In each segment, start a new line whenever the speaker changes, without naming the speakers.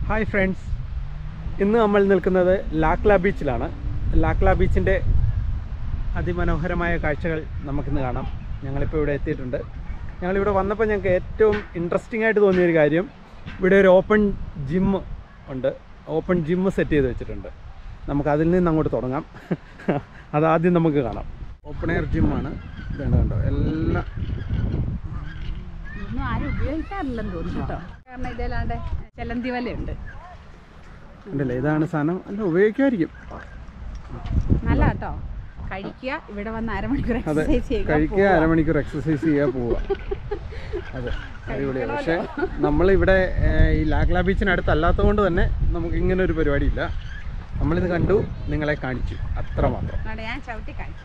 Hi friends ഇന്ന് നമ്മൾ നിൽക്കുന്നത് ലാക്ല ബീച്ചിലാണ് ലാക്ല ബീച്ചിൻ്റെ അതിമനോഹരമായ കാഴ്ചകൾ നമുക്കിന്ന് കാണാം ഞങ്ങളിപ്പോൾ ഇവിടെ എത്തിയിട്ടുണ്ട് ഞങ്ങളിവിടെ വന്നപ്പോൾ ഞങ്ങൾക്ക് ഏറ്റവും ഇൻട്രസ്റ്റിംഗ് ആയിട്ട് തോന്നിയൊരു കാര്യം ഇവിടെ ഒരു ഓപ്പൺ ജിം ഉണ്ട് ഓപ്പൺ ജിം സെറ്റ് ചെയ്ത് വെച്ചിട്ടുണ്ട് നമുക്ക് അതിൽ നിന്ന് അങ്ങോട്ട് തുടങ്ങാം അതാദ്യം നമുക്ക് കാണാം ഓപ്പൺ എയർ ജിമ്മാണ് വേണ്ട കണ്ടോ എല്ലാം
ഇതൊന്നും ആരും ഉപയോഗിക്കാറില്ലെന്ന് തോന്നുന്നു കേട്ടോ കാരണം ഇതിലാണ്ട് ചെലന്തി വലയുണ്ട്
ഉണ്ടല്ലേ ഇതാണ് സാധനം അല്ല ഉപയോഗിക്കുമായിരിക്കും
നല്ല കേട്ടോ കഴിക്കുക ഇവിടെ വന്ന് അരമണിക്കൂർ
അതെ
എക്സസൈസ് ചെയ്യുക
കഴിക്കുക
പോവുക.
അരമണിക്കൂർ എക്സസൈസ് ചെയ്യുക പോവുക അതെ അടിപൊളിയാണ് പക്ഷേ നമ്മളിവിടെ ഏഹ്, ഈ ലാഗ്ല ബീച്ചിനടുത്ത് അല്ലാത്തത് കൊണ്ട് തന്നെ നമുക്ക് ഇങ്ങനെ ഒരു പരിപാടിയില്ല നമ്മളിത് കണ്ടു നിങ്ങളെ കാണിച്ചു അത്ര മാത്രം
അതുകൊണ്ട് ഞാൻ ചവിട്ടി കാണിച്ചു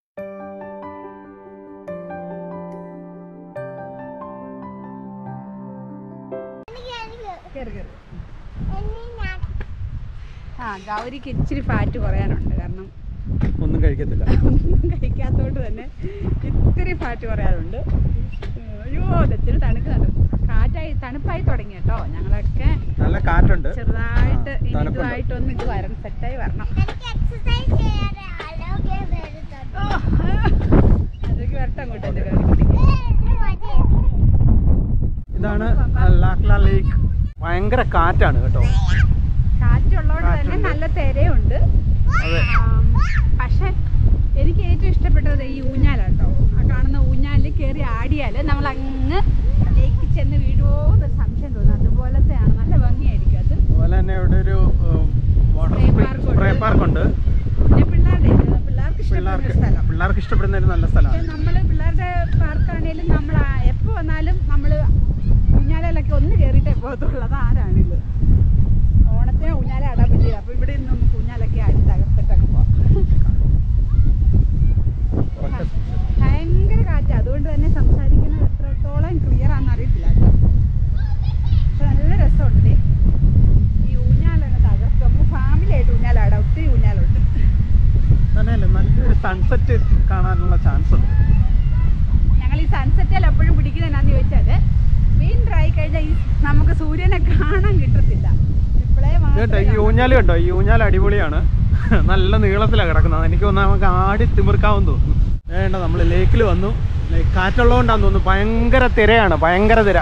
കേറ് കേറ്. ആ ഗൗരിക്ക് ഇച്ചിരി ഫാറ്റ് കുറയാനുണ്ട് കാരണം
ഒന്നും കഴിക്കത്തില്ല
ഒന്നും കഴിക്കാത്തോണ്ട് തന്നെ ഇത്തിരി ഫാറ്റ് കുറയാനുണ്ട് അയ്യോ ഇത്തിരി തണുക്കുന്നുണ്ട് കാറ്റായി തണുപ്പായി തുടങ്ങി കേട്ടോ ഞങ്ങളൊക്കെ
നല്ല കാറ്റുണ്ട്
ചെറുതായിട്ട്
ആ, തണുപ്പുണ്ട്.
ഇതുമായിട്ടൊന്ന് ഇത് വരണം സെറ്റായി വരണം ഓ, അതൊക്കെ വരട്ടെ അങ്ങോട്ട് എൻ്റെ ഗൗരിക്കുട്ടി.
ഇതാണ് ലാക്ല ലേക്ക് ഭയങ്കര കാറ്റാണ് കേട്ടോ
കാറ്റുള്ളതുകൊണ്ട് തന്നെ
കാറ്റുണ്ട്.
നല്ല തിരയുണ്ട്
അതെ
ആം, പക്ഷെ എനിക്ക് ഏറ്റവും ഇഷ്ടപ്പെട്ടത് ഈ ഊഞ്ഞാലാട്ടോ ആ കാണുന്ന ഊഞ്ഞാലിൽ കയറി ആടിയാൽ നമ്മൾ അങ്ങ് ലേക്ക് ചെന്ന് വീഴുമോ എന്നൊരു സംശയം തോന്നും അതുപോലത്തെയാണ് നല്ല ഭംഗിയായിരിക്കും അത്
അതുപോലെ തന്നെ ഇവിടെ ഒരു വാട്ടർ
Spray park ഉണ്ട്.
സ്പ്രേ പാർക്ക് ഉണ്ട്
പിന്നെ പിള്ളേരുടെ ഇത് പിള്ളേർക്ക് ഇഷ്ടപ്പെടുന്ന
പിള്ളേർക്ക്
സ്ഥലം
പിള്ളേർക്ക് ഇഷ്ടപ്പെടുന്ന ഒരു നല്ല
പക്ഷെ
സ്ഥലമാണ്
നമ്മൾ പിള്ളേരുടെ പാർക്കാണേലും നമ്മൾ എപ്പോൾ വന്നാലും നമ്മൾ ഊഞ്ഞാലയിലൊക്കെ ഒന്ന് കയറിയിട്ടേ പോകത്തുള്ളൂ അത് ആരാണിത് ഓണത്തിന് ഊഞ്ഞാല ആടാൻ പറ്റില്ല അപ്പോൾ ഇവിടെ നിന്ന് നമുക്ക് ഊഞ്ഞാലൊക്കെ ആടി തകർത്തിട്ടൊക്കെ പോവാം
ഉറക്കെ
ഭയങ്കര കാറ്റ് അതുകൊണ്ട് തന്നെ സംസാരിക്കുന്നത് എത്രത്തോളം ക്ലിയർ ആണെന്ന് അറിയത്തില്ല കേട്ടോ പക്ഷെ നല്ല രസമുണ്ട് ദേ. ഈ ഊഞ്ഞാലൊക്കെ തകർത്ത് നമുക്ക് ഫാമിലി ആയിട്ട് ഊഞ്ഞാലാടാം ഒത്തിരി ഊഞ്ഞാലുണ്ട്
തന്നെയല്ലേ നല്ലൊരു സൺസെറ്റ് കാണാനുള്ള ചാൻസ് ഉണ്ട്
ഞങ്ങൾ ഈ സൺസെറ്റിൽ എപ്പോഴും പിടിക്കുന്നത് എന്നാന്ന് ചോദിച്ചാൽ വിൻഡർ ആയി കഴിഞ്ഞാൽ ഈ നമുക്ക് സൂര്യനെ കാണാൻ കിട്ടത്തില്ല ഇപ്പോഴേ
കേട്ടോ ഈ ഊഞ്ഞാല് കണ്ടോ ഈ ഊഞ്ഞാൽ അടിപൊളിയാണ് നല്ല നീളത്തിലാണ് കിടക്കുന്നത് എനിക്ക് തോന്നുന്നു നമുക്ക് ആടി തിമിർക്കാമെന്ന് തോന്നുന്നു വേണ്ട നമ്മൾ ലേക്കിൽ വന്നു ലേ- കാറ്റുള്ളതുകൊണ്ടാന്ന് തോന്നുന്നു ഭയങ്കര തിരയാണ് ഭയങ്കര തിര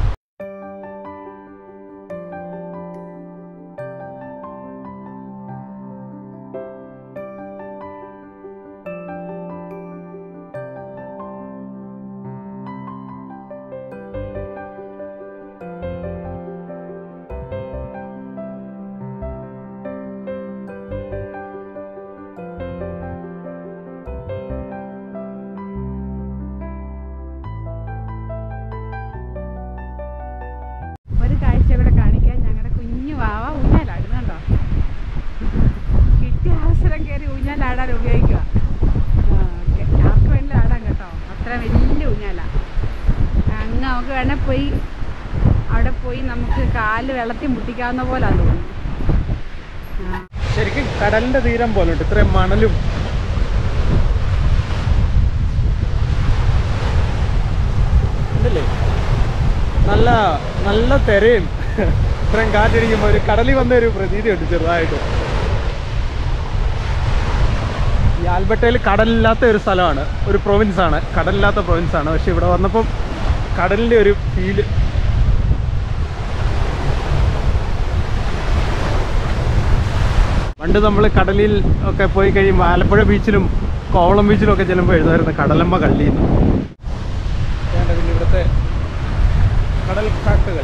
ഒരു കാഴ്ച ഇവിടെ കാണിക്കാൻ ഞങ്ങളുടെ കുഞ്ഞു വാവ ഊഞ്ഞാലാടുന്നുണ്ടോ കിട്ടിയ അവസരം കയറി ഊഞ്ഞാലാടാൻ ഉപയോഗിക്കുക ഓക്കെ ആർക്ക് വേണ്ടി ആടാൻ കേട്ടോ അത്ര വലിയ ഊഞ്ഞാല അങ്ങ് നമുക്ക് വേണേൽ പോയി അവിടെ പോയി നമുക്ക് കാല് വെള്ളത്തിൽ മുട്ടിക്കാവുന്ന പോലെ തോന്നുന്നു ആ
ശരിക്കും കടലിന്റെ തീരം പോലെ ഉണ്ട് ഇത്രയും മണലും ഉണ്ടല്ലേ നല്ല നല്ല തിരയും ഇത്രയും കാറ്റടിക്കുമ്പോൾ ഒരു കടലിൽ വന്ന ഒരു പ്രതീതിയുണ്ട് ചെറുതായിട്ട് ഈ ആൽബർട്ടയിൽ കടലില്ലാത്ത ഒരു സ്ഥലമാണ് ഒരു പ്രൊവിൻസ് ആണ് കടലില്ലാത്ത പ്രൊവിൻസ് ആണ് പക്ഷെ ഇവിടെ വന്നപ്പം കടലിൻ്റെ ഒരു ഫീല് പണ്ട് നമ്മൾ കടലിൽ ഒക്കെ പോയി കഴിയുമ്പോൾ ആലപ്പുഴ ബീച്ചിലും കോവളം ബീച്ചിലും ഒക്കെ ചെല്ലുമ്പോൾ എഴുതായിരുന്നു കടലമ്മ കള്ളിന്ന് വേണ്ട പിന്നെ ഇവിടുത്തെ കടൽ കാട്ടുകൾ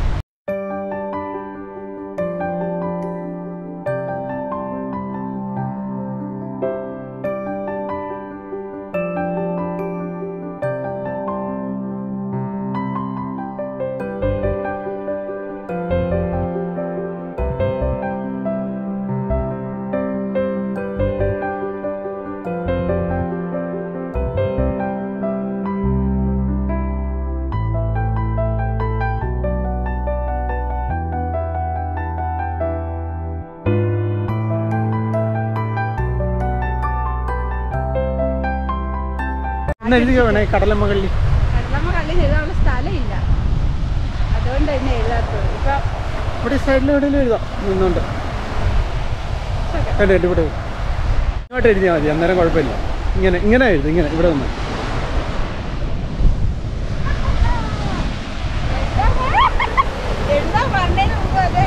എന്ന് എഴുതിയ വേണേ കടലമ്മ കള്ളി
കടലമ്മ കള്ളി ചെയ്താലുള്ള സ്ഥലമില്ല അതുകൊണ്ട് തന്നെ എഴുതാത്തത് ഇപ്പൊ
ഇവിടെ സൈഡിൽ എവിടെയെങ്കിലും എഴുതാം നിന്നുണ്ട് കേട്ടോ ഇവിടെ ഇങ്ങോട്ട് എഴുതിയാൽ മതി അന്നേരം കുഴപ്പമില്ല ഇങ്ങനെ ഇങ്ങനെ എഴുതി ഇങ്ങനെ ഇവിടെ നിന്ന്
എന്താ പറഞ്ഞതിന് മുമ്പ് അതെ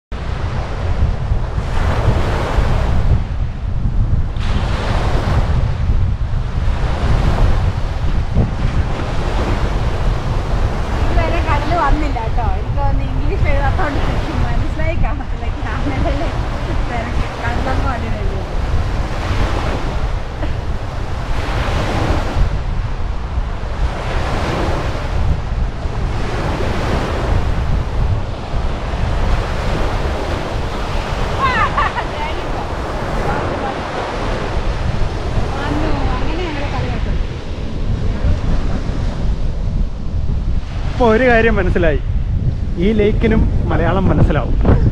ഇതുവരെ കടല് വന്നില്ല കേട്ടോ എനിക്ക് തോന്നുന്നു ഇംഗ്ലീഷ് എഴുതാത്തോണ്ട് ശരിക്കും മനസ്സിലായി കാണത്തില്ല ക്യാമറയിലെ തിരക്ക് കടലൊന്നും അതിനല്ലോ വന്നു അങ്ങനെ ഞങ്ങളെ കളിയാക്കും
ഇപ്പോൾ ഒരു കാര്യം മനസ്സിലായി ഈ ലേക്കിനും മലയാളം മനസ്സിലാവും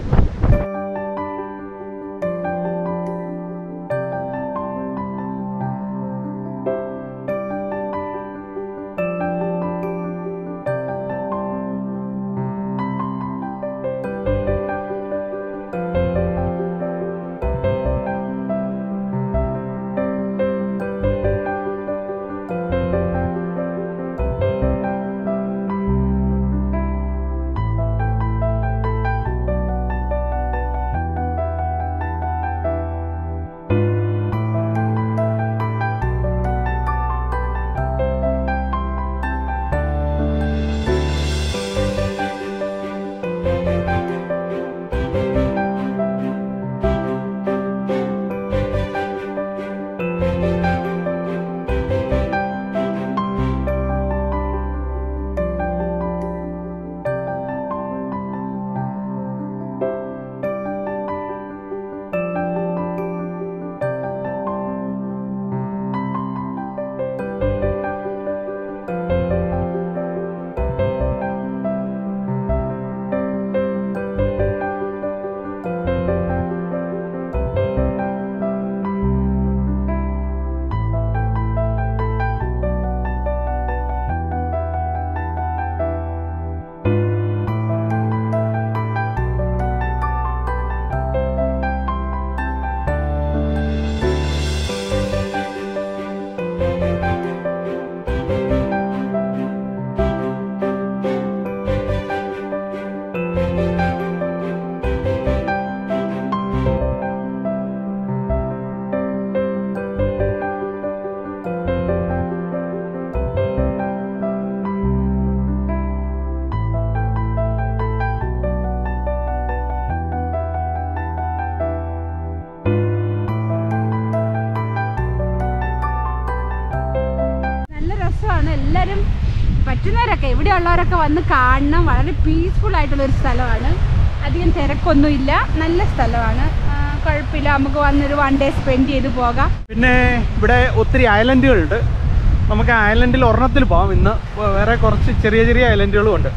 നല്ല രസമാണ് എല്ലാവരും പറ്റുന്നവരൊക്കെ ഇവിടെയുള്ളവരൊക്കെ വന്ന് കാണണം വളരെ പീസ്ഫുൾ ആയിട്ടുള്ള ഒരു സ്ഥലമാണ് അധികം തിരക്കൊന്നുമില്ല നല്ല സ്ഥലമാണ് ആ, കുഴപ്പമില്ല നമുക്ക് വന്നൊരു വൺ ഡേ സ്പെൻഡ് ചെയ്ത് പോകാം
പിന്നെ ഇവിടെ ഒത്തിരി ഐലൻഡുകളുണ്ട് നമുക്ക് ഐലൻഡിൽ ഒരെണ്ണത്തിൽ പോകാം ഇന്ന് വേറെ കുറച്ച് ചെറിയ ചെറിയ ഐലൻഡുകളും ഉണ്ട്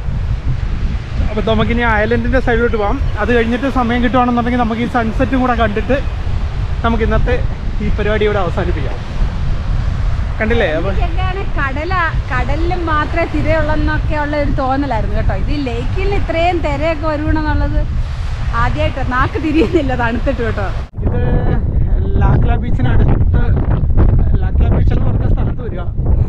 അപ്പോൾ നമുക്കിനി ഐലൻഡിൻ്റെ സൈഡിലോട്ട് പോകാം അത് കഴിഞ്ഞിട്ട് സമയം കിട്ടുവാണെന്നുണ്ടെങ്കിൽ നമുക്ക് ഈ സൺസെറ്റും കൂടെ കണ്ടിട്ട് നമുക്ക് ഇന്നത്തെ ഈ പരിപാടി ഇവിടെ അവസാനിപ്പിക്കാം കണ്ടില്ലേ അപ്പോൾ
എനിക്കൊക്കെയാണ് കടല കടലിൽ മാത്രമേ തിരയുള്ളെന്നൊക്കെ ഉള്ള ഒരു തോന്നലായിരുന്നു കേട്ടോ ഇത് ലേക്കിൽ ഇത്രയും തിരയൊക്കെ വരുവണമെന്നുള്ളത് ആദ്യമായിട്ട് നാക്ക് തിരിയുന്നില്ല തണുത്തിട്ട് കേട്ടോ
ഇത് ലാക്ല ബീച്ചിനടുത്ത് ലാക്ല ബീച്ച് എന്ന് പറഞ്ഞ സ്ഥലത്ത് വരിക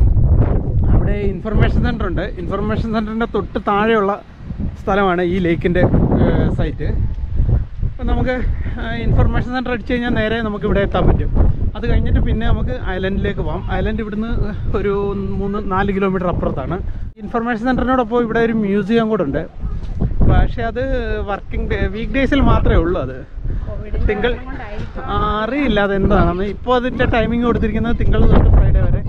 അവിടെ ഇൻഫർമേഷൻ സെൻ്റർ ഉണ്ട് ഇൻഫർമേഷൻ സെൻ്ററിൻ്റെ തൊട്ട് താഴെയുള്ള സ്ഥലമാണ് ഈ ലേക്കിൻ്റെ സൈറ്റ് അപ്പം നമുക്ക് ഇൻഫർമേഷൻ സെൻ്റർ അടിച്ചു കഴിഞ്ഞാൽ നേരെ നമുക്ക് ഇവിടെ എത്താൻ പറ്റും അത് കഴിഞ്ഞിട്ട് പിന്നെ നമുക്ക് ഐലൻഡിലേക്ക് പോകാം ഐലൻഡ് ഇവിടുന്ന് ഒരു മൂന്ന് നാല് കിലോമീറ്റർ അപ്പുറത്താണ് ഇൻഫർമേഷൻ സെൻ്ററിനോടൊപ്പം ഇവിടെ ഒരു മ്യൂസിയം കൂടെ ഉണ്ട് പക്ഷേ അത് വർക്കിംഗ് ഡേ വീക്ക് ഡേയ്സിൽ മാത്രമേ ഉള്ളൂ അത് തിങ്കൾ ആ, അറിയില്ല അത് എന്താണെന്ന് ഇപ്പോൾ അതിൻ്റെ ടൈമിംഗ് കൊടുത്തിരിക്കുന്നത് തിങ്കൾ തൊട്ട് ഫ്രൈഡേ വരെ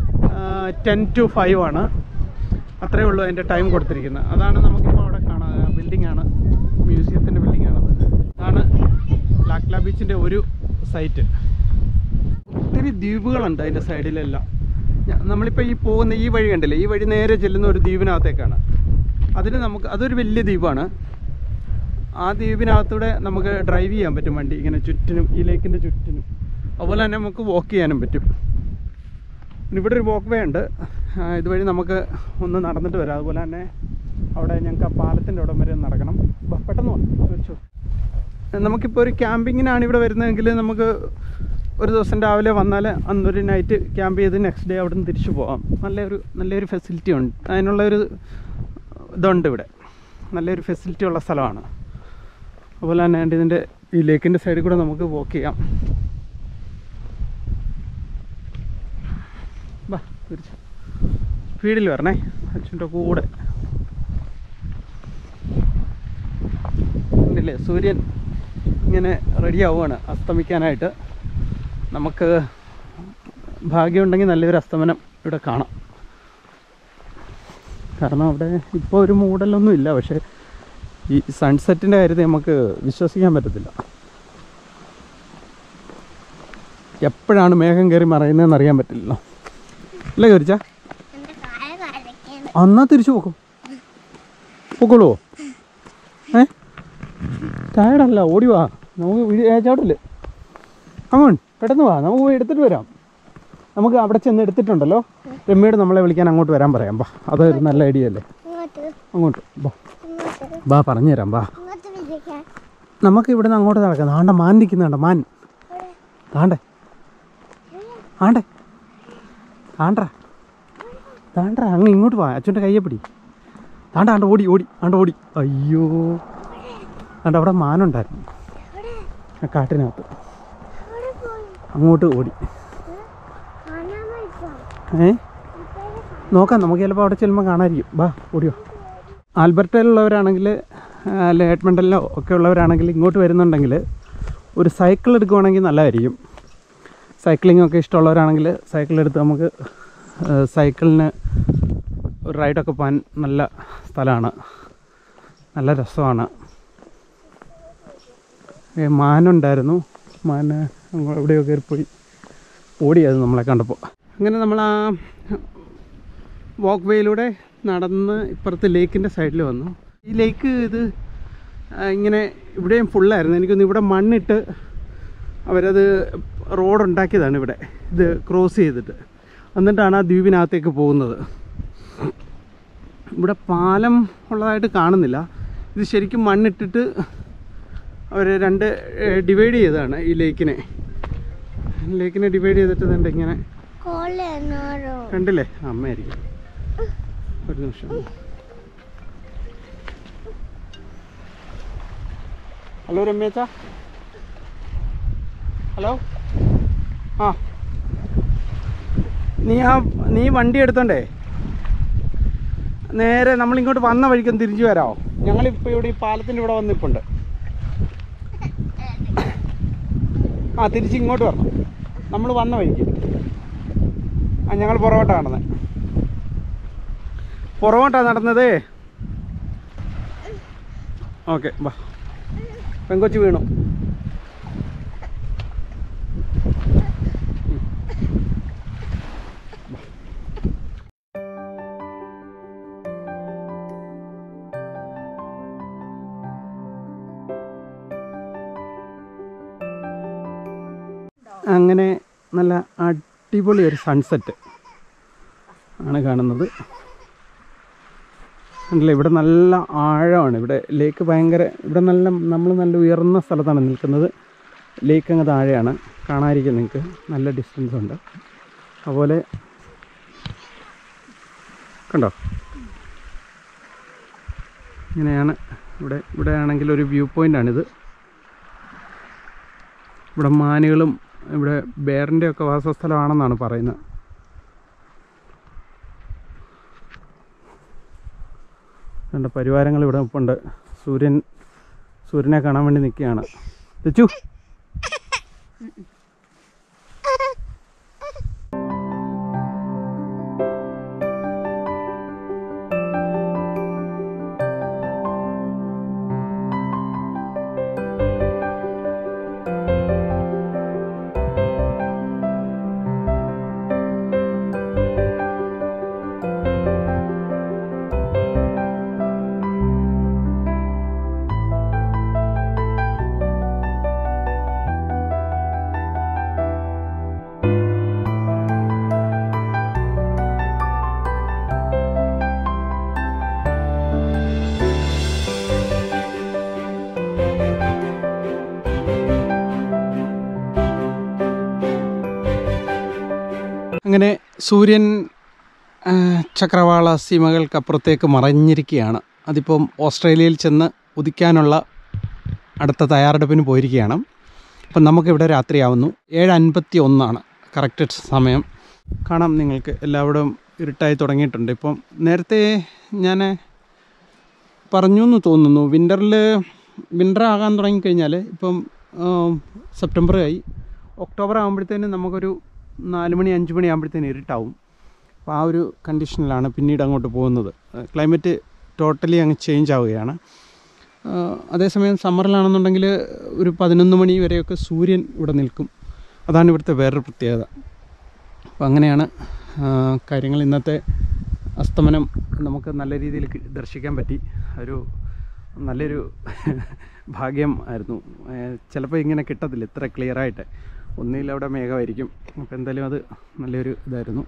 ടെൻ ടു ഫൈവ് ആണ് അത്രേ ഉള്ളൂ അതിൻ്റെ ടൈം കൊടുത്തിരിക്കുന്നത് അതാണ് നമുക്കിപ്പോൾ അവിടെ കാണാൻ ബിൽഡിംഗ് ആണ് മ്യൂസിയത്തിൻ്റെ ബിൽഡിംഗ് ആണത് അതാണ് ലാക്ല ബീച്ചിൻ്റെ ഒരു സൈറ്റ് ഒത്തിരി ദ്വീപുകളുണ്ട് അതിൻ്റെ സൈഡിലെല്ലാം ഞ- നമ്മളിപ്പോൾ ഈ പോകുന്ന ഈ വഴി കണ്ടില്ലേ ഈ വഴി നേരെ ചെല്ലുന്ന ഒരു ദ്വീപിനകത്തേക്കാണ് അതിന് നമുക്ക് അതൊരു വലിയ ദ്വീപാണ് ആ ദ്വീപിനകത്തൂടെ നമുക്ക് ഡ്രൈവ് ചെയ്യാൻ പറ്റും വണ്ടി ഇങ്ങനെ ചുറ്റിനും ഈ ലേക്കിൻ്റെ ചുറ്റിനും അതുപോലെ തന്നെ നമുക്ക് വാക്ക് ചെയ്യാനും പറ്റും പിന്നെ ഇവിടെ ഒരു വാക്ക് വേ ഉണ്ട് ആ, ഇതുവഴി നമുക്ക് ഒന്ന് നടന്നിട്ട് വരാം അതുപോലെ തന്നെ അവിടെ ഞങ്ങൾക്ക് ആ പാലത്തിൻ്റെ അവിടം വരെ ഒന്ന് നടക്കണം ബാ, പെട്ടെന്ന് വാ ചോദിച്ചു നമുക്കിപ്പോൾ ഒരു ക്യാമ്പിങ്ങിനാണ് ഇവിടെ വരുന്നതെങ്കിൽ നമുക്ക് ഒരു ദിവസം രാവിലെ വന്നാൽ അന്നൊരു നൈറ്റ് ക്യാമ്പ് ചെയ്ത് നെക്സ്റ്റ് ഡേ അവിടെ നിന്ന് തിരിച്ചു പോകാം നല്ലൊരു നല്ലൊരു ഫെസിലിറ്റി ഉണ്ട് അതിനുള്ളൊരു ഇതുണ്ട് ഇവിടെ നല്ലൊരു ഫെസിലിറ്റി ഉള്ള സ്ഥലമാണ് അതുപോലെ തന്നെ ഉണ്ട് ഇതിൻ്റെ ഈ ലേക്കിൻ്റെ സൈഡിൽ കൂടെ നമുക്ക് വാക്ക് ചെയ്യാം ബാ തിരിച്ചു സ്പീഡിൽ വരണേ അച്ഛൻ്റെ കൂടെ ഉണ്ടല്ലേ സൂര്യൻ ഇങ്ങനെ റെഡി ആവുകയാണ് അസ്തമിക്കാനായിട്ട് നമുക്ക് ഭാഗ്യമുണ്ടെങ്കിൽ നല്ലൊരു അസ്തമനം ഇവിടെ കാണാം കാരണം അവിടെ ഇപ്പോൾ ഒരു മൂടലൊന്നും ഇല്ല പക്ഷേ ഈ സൺസെറ്റിൻ്റെ കാര്യത്തിൽ നമുക്ക് വിശ്വസിക്കാൻ പറ്റത്തില്ല എപ്പോഴാണ് മേഘം കയറി മറയുന്നതെന്ന് അറിയാൻ പറ്റില്ലല്ലോ അല്ലേ കയറിച്ചാ
എന്റെ കായ വരയ്ക്കണം
അന്നാ തിരിച്ചു പോക്കും പൊക്കോളുവോ ഏ ടയർഡല്ല ഓടി വാ നമുക്ക് വീട് ചാടില്ലേ അങ്ങോട്ട് പെട്ടെന്ന് വാ നമുക്ക് പോയി എടുത്തിട്ട് വരാം നമുക്ക് അവിടെ ചെന്ന് എടുത്തിട്ടുണ്ടല്ലോ രമ്യയോട് നമ്മളെ വിളിക്കാൻ അങ്ങോട്ട് വരാൻ പറയാം ബാ അതൊരു നല്ല ഐഡിയ അല്ലേ
ഇങ്ങോട്ട്
അങ്ങോട്ട് ബാ
ഇങ്ങോട്ട്
ബാ പറഞ്ഞുതരാം ബാ
ഇങ്ങോട്ട് വിളിക്കാൻ
നമുക്ക് ഇവിടുന്ന് അങ്ങോട്ട് നടക്കാം താണ്ട മാൻ നിൽക്കുന്നുണ്ട് മാൻ താണ്ടേ ആണ്ടേ താണ്ട താണ്ട അങ്ങ് ഇങ്ങോട്ട് വാ അച്ഛൻ്റെ കയ്യെ പിടി താണ്ട ആണ്ട ഓടി ഓടി ആണ്ട ഓടി അയ്യോ ആണ്ട അവിടെ മാനുണ്ടായിരുന്നു ആ കാട്ടിനകത്ത്
അവിടെ പോയി
അങ്ങോട്ട് ഓടി
കാണാൻ പറ്റും
ഏ നോക്കാം നമുക്ക് ചിലപ്പോൾ അവിടെ ചെല്ലുമ്പോൾ കാണാതിരിക്കും ബാ ഓടിയോ ആൽബർട്ടയിലുള്ളവരാണെങ്കിൽ അല്ലെ എഡ്മണ്ടലിലോ ഒക്കെ ഉള്ളവരാണെങ്കിൽ ഇങ്ങോട്ട് വരുന്നുണ്ടെങ്കിൽ ഒരു സൈക്കിൾ എടുക്കുവാണെങ്കിൽ നല്ലതായിരിക്കും സൈക്ലിംഗ് ഒക്കെ ഇഷ്ടമുള്ളവരാണെങ്കിൽ സൈക്കിൾ എടുത്ത് നമുക്ക് ആ, സൈക്കിളിന് ഒരു റൈഡൊക്കെ പോകാൻ നല്ല സ്ഥലമാണ് നല്ല രസമാണ് ഏ, മാനുണ്ടായിരുന്നു മാന് അങ്ങ് എവിടെയോ കയറിപ്പോയി ഓടിയത് നമ്മളെ കണ്ടപ്പോൾ അങ്ങനെ നമ്മൾ ആ വാക്ക് വേയിലൂടെ നടന്ന് ഇപ്പുറത്ത് ലേക്കിൻ്റെ സൈഡിൽ വന്നു ഈ ലേക്ക് ഇത് ആ, ഇങ്ങനെ ഇവിടെയും ഫുള്ളായിരുന്നു എനിക്കൊന്ന് ഇവിടെ മണ്ണിട്ട് അവരത് റോഡ് ഉണ്ടാക്കിയതാണ് ഇവിടെ ഇത് ക്രോസ് ചെയ്തിട്ട് എന്നിട്ടാണ് ആ ദ്വീപിനകത്തേക്ക് പോകുന്നത് ഇവിടെ പാലം ഉള്ളതായിട്ട് കാണുന്നില്ല ഇത് ശരിക്കും മണ്ണിട്ടിട്ട് അവർ രണ്ട് ഡിവൈഡ് ചെയ്തതാണ് ഈ ലേക്കിനെ ലേക്കിനെ ഡിവൈഡ് ചെയ്തിട്ട് ഇതുണ്ട് ഇങ്ങനെ
കോലെന്നോരോ
കണ്ടില്ലേ അമ്മയായിരിക്കും ഒരു നിമിഷം ഹലോ രമ്യച്ച ഹലോ ആ നീ ആ നീ വണ്ടി എടുത്തോണ്ടേ നേരെ നമ്മളിങ്ങോട്ട് വന്ന വഴിക്കൊന്ന് തിരിച്ചു വരാമോ ഞങ്ങളിപ്പോൾ ഇവിടെ ഈ പാലത്തിൻ്റെ ഇവിടെ വന്നിപ്പുണ്ട് ആ തിരിച്ച് ഇങ്ങോട്ട് വരണം നമ്മൾ വന്ന വഴിക്ക് ആ ഞങ്ങൾ പുറകോട്ടാണ് നടന്നത് പുറകോട്ടാണ് നടന്നത് ഓക്കെ വാ പെങ്കൊച്ച് വീണു ഉം. വാ. അങ്ങനെ നല്ല അടിപൊളി ഒരു സൺസെറ്റ് ആണ് കാണുന്നത് ഉണ്ടല്ലേ ഇവിടെ നല്ല ആഴമാണ് ഇവിടെ ലേക്ക് ഭയങ്കര ഇവിടെ നല്ല നമ്മൾ നല്ല ഉയർന്ന സ്ഥലത്താണ് നിൽക്കുന്നത് ലേക്ക് അങ്ങ് താഴെയാണ് കാണാതിരിക്കും നിങ്ങൾക്ക് നല്ല ഡിസ്റ്റൻസ് ഉണ്ട് അതുപോലെ കണ്ടോ ഇങ്ങനെയാണ് ഇവിടെ ഇവിടെ ആണെങ്കിൽ ഒരു വ്യൂ പോയിൻ്റാണിത് ഇവിടെ മാനുകളും ഇവിടെ ബേറിൻ്റെ ഒക്കെ വാസസ്ഥലമാണെന്നാണ് പറയുന്നത് രണ്ട് പരിവാരങ്ങൾ ഇവിടെ ഉണ്ട് സൂര്യൻ സൂര്യനെ കാണാൻ വേണ്ടി നിൽക്കുകയാണ് തെച്ചു അങ്ങനെ സൂര്യൻ ആ, ചക്രവാള സീമകൾക്കപ്പുറത്തേക്ക് മറഞ്ഞിരിക്കുകയാണ് അതിപ്പം ഓസ്ട്രേലിയയിൽ ചെന്ന് ഉദിക്കാനുള്ള അടുത്ത തയ്യാറെടുപ്പിന് പോയിരിക്കുകയാണ് അപ്പം നമുക്കിവിടെ രാത്രിയാവുന്നു ഏഴ് അൻപത്തി ഒന്നാണ് കറക്റ്റ് സമയം കാണാം നിങ്ങൾക്ക് എല്ലാവിടും ഇരുട്ടായി തുടങ്ങിയിട്ടുണ്ട് ഇപ്പം നേരത്തെ ഞാൻ പറഞ്ഞു എന്ന് തോന്നുന്നു വിൻ്ററിൽ വിൻ്റർ ആകാൻ തുടങ്ങിക്കഴിഞ്ഞാൽ ഇപ്പം സെപ്റ്റംബർ ആയി ഒക്ടോബർ ആകുമ്പോഴത്തേനും നമുക്കൊരു നാല് മണി അഞ്ച് മണി ആകുമ്പോഴത്തേനും ഇരുട്ടാവും അപ്പോൾ ആ ഒരു കണ്ടീഷനിലാണ് പിന്നീട് അങ്ങോട്ട് പോകുന്നത് ക്ലൈമറ്റ് ടോട്ടലി അങ്ങ് ചേഞ്ച് ആവുകയാണ് ആ, അതേസമയം സമ്മറിലാണെന്നുണ്ടെങ്കിൽ ഒരു പതിനൊന്ന് മണി വരെയൊക്കെ സൂര്യൻ ഇവിടെ നിൽക്കും അതാണ് ഇവിടുത്തെ വേറൊരു പ്രത്യേകത അപ്പോൾ അങ്ങനെയാണ് ആ, കാര്യങ്ങൾ ഇന്നത്തെ അസ്തമനം നമുക്ക് നല്ല രീതിയിൽ കി- ദർശിക്കാൻ പറ്റി ഒരു നല്ലൊരു ഭാഗ്യം ആയിരുന്നു ചിലപ്പോൾ ഇങ്ങനെ കിട്ടത്തില്ല ഇത്ര ക്ലിയറായിട്ട് ഒന്നിൽ അവിടെ മേഘമായിരിക്കും അപ്പോൾ എന്തായാലും അത് നല്ലൊരു ഇതായിരുന്നു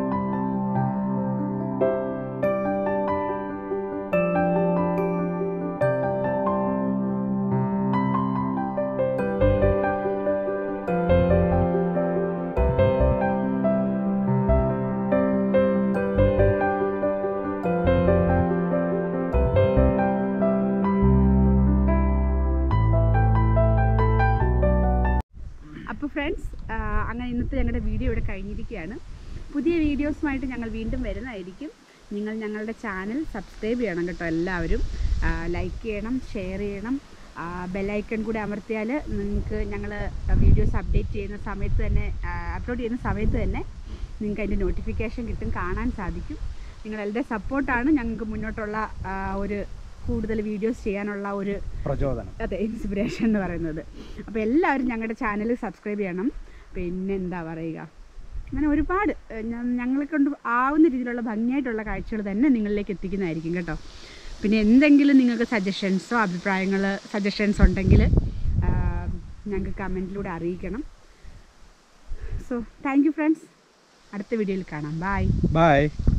അപ്പോൾ ഫ്രണ്ട്സ് അങ്ങനെ ഇന്നത്തെ ഞങ്ങളുടെ വീഡിയോ ഇവിടെ കഴിഞ്ഞിരിക്കുകയാണ് പുതിയ വീഡിയോസുമായിട്ട് ഞങ്ങൾ വീണ്ടും വരുന്നതായിരിക്കും നിങ്ങൾ ഞങ്ങളുടെ ചാനൽ സബ്സ്ക്രൈബ് ചെയ്യണം കേട്ടോ എല്ലാവരും ലൈക്ക് ചെയ്യണം ഷെയർ ചെയ്യണം ബെല്ലൈക്കൺ കൂടി അമർത്തിയാൽ നിങ്ങൾക്ക് ഞങ്ങൾ വീഡിയോസ് അപ്ഡേറ്റ് ചെയ്യുന്ന സമയത്ത് തന്നെ അപ്ലോഡ് ചെയ്യുന്ന സമയത്ത് തന്നെ നിങ്ങൾക്ക് അതിൻ്റെ നോട്ടിഫിക്കേഷൻ കിട്ടും കാണാൻ സാധിക്കും നിങ്ങളുടെ സപ്പോർട്ടാണ് ഞങ്ങൾക്ക് മുന്നോട്ടുള്ള ആ, ഒരു കൂടുതൽ വീഡിയോസ് ചെയ്യാനുള്ള ഒരു
പ്രചോദനം
അതെ ഇൻസ്പിറേഷൻ എന്ന് പറയുന്നത് അപ്പോൾ എല്ലാവരും ഞങ്ങളുടെ ചാനൽ സബ്സ്ക്രൈബ് ചെയ്യണം പിന്നെ എന്താ പറയുക അങ്ങനെ ഒരുപാട് ഏഹ്, ഞ- ഞങ്ങളെ കൊണ്ട് ആവുന്ന രീതിയിലുള്ള ഭംഗിയായിട്ടുള്ള കാഴ്ചകൾ തന്നെ നിങ്ങളിലേക്ക് എത്തിക്കുന്നതായിരിക്കും കേട്ടോ പിന്നെ എന്തെങ്കിലും നിങ്ങൾക്ക് സജഷൻസോ അഭിപ്രായങ്ങൾ സജഷൻസ് ഉണ്ടെങ്കിൽ ഞങ്ങൾക്ക് കമൻറ്റിലൂടെ അറിയിക്കണം സോ താങ്ക് യു ഫ്രണ്ട്സ് അടുത്ത വീഡിയോയിൽ കാണാം ബൈ
ബായ്